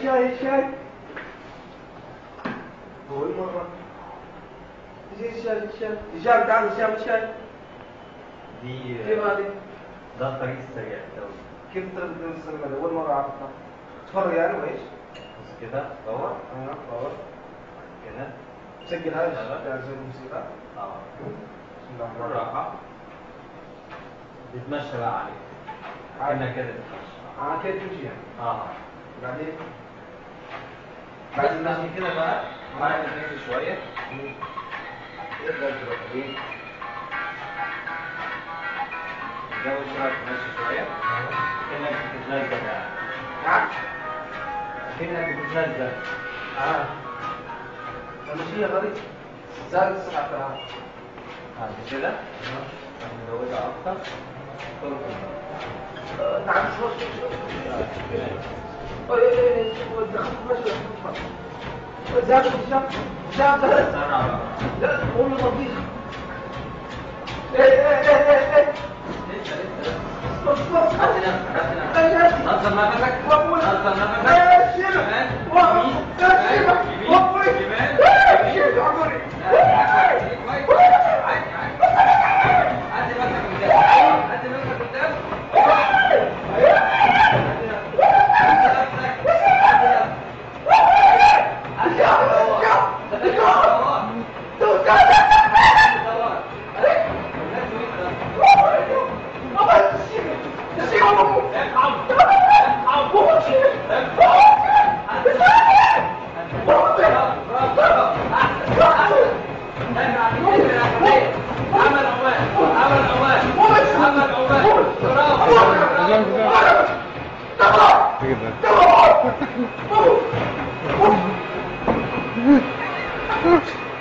الشاي الشاي هو مرة زي الشاي الشاي الشاي تعال الشاي الشاي دي كيف هذه؟ ده الطريق السريع الدولي كيف تقدر تسمى أول مرة عرفتها تفرج يعني وإيش؟ بص كده دور أنا باور كده سجل هذا يعني زي الموسيقى اه بسم الله الرحمن الرحيم بالراحة بتمشى بقى عليك كأنك كده بتمشي اه كيف تمشي يعني اه بعدين بعد المشي كده بقى معاك نمشي شوية تقدر تروح ايه تزود شوية تمشي شوية كأنك بتتنزل يعني نعم كأنك بتتنزل اه المشي غريب زاد السرعة ترى بعد كده نزودها أكتر نعم شو شو شو ايه دخلت مشي زاد الشاب شاب زاد سرعة لا قول له لطيف ايه ايه ايه ايه لسه لسه اصبر هات اصبر نفسك هات نفسك نظم نفسك وأقول نظم نفسك يا شيخ شمال وأقول يمين يا شيخ شمال وأقول يمين شمال يا شيخ عمري كده